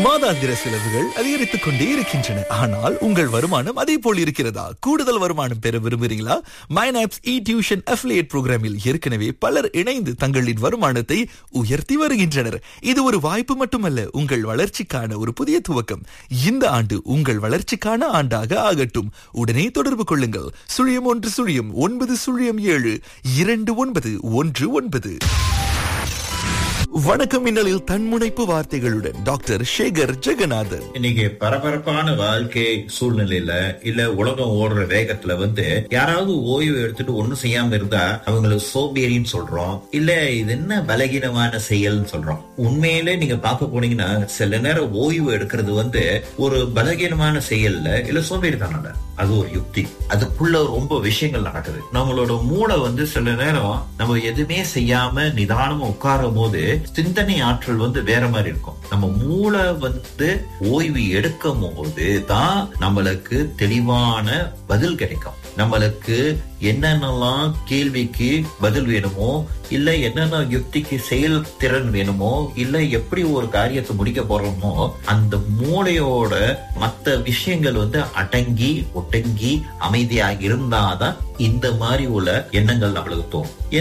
மாதாந்திர செலவுகள் அதிகரித்துக் கொண்டே இருக்கின்றன ஆனால் உங்கள் வருமானம் அதே போல் இருக்கிறதா கூடுதல் வருமானம் பெற விரும்புகிறீங்களா மைனாப்ஸ் இ டியூஷன் அஃபிலியேட் புரோகிராமில் ஏற்கனவே பலர் இணைந்து தங்களின் வருமானத்தை உயர்த்தி வருகின்றனர் இது ஒரு வாய்ப்பு மட்டுமல்ல உங்கள் வளர்ச்சிக்கான ஒரு புதிய துவக்கம் இந்த ஆண்டு உங்கள் வளர்ச்சிக்கான ஆண்டாக ஆகட்டும் உடனே தொடர்பு கொள்ளுங்கள் சுழியம் ஒன்று சுழியம் ஒன்பது சுழியம் ஏழு இரண்டு ஒன்பது ஒன்று ஒன்பது வணக்கம் மின்னலில் தன்முனைப்பு வார்த்தைகளுடன் டாக்டர் சேகர் ஜெகநாதன் இன்னைக்கு பரபரப்பான வாழ்க்கை சூழ்நிலையில இல்ல உலகம் ஓடுற வேகத்துல வந்து யாராவது ஓய்வு எடுத்துட்டு ஒண்ணும் செய்யாம இருந்தா அவங்களுக்கு சோம்பேறின்னு சொல்றோம் இல்ல இது என்ன பலகீனமான செயல்னு சொல்றோம் உண்மையிலே நீங்க பார்க்க போனீங்கன்னா சில நேரம் ஓய்வு எடுக்கிறது வந்து ஒரு பலகீனமான செயல்ல இல்ல சோம்பேறித்தனம் அது ஒரு யுக்தி அதுக்குள்ள ரொம்ப விஷயங்கள் நடக்குது நம்மளோட மூளை வந்து சில நேரம் நம்ம எதுவுமே செய்யாம நிதானமா உட்காரும் போது சிந்தனை ஆற்றல் வந்து வேற மாதிரி இருக்கும் நம்ம மூளை வந்து ஓய்வு எடுக்கும் போது தான் நம்மளுக்கு தெளிவான பதில் கிடைக்கும் நம்மளுக்கு என்னென்னலாம் கேள்விக்கு பதில் வேணுமோ இல்ல என்னென்ன யுக்திக்கு செயல் திறன் வேணுமோ இல்ல எப்படி ஒரு காரியத்தை முடிக்க போறோமோ அந்த மூளையோட மத்த விஷயங்கள் வந்து அடங்கி ஒட்டங்கி அமைதியாக இருந்தாதான் இந்த மாதிரி உள்ள எண்ணங்கள் நம்மளுக்கு தோணும்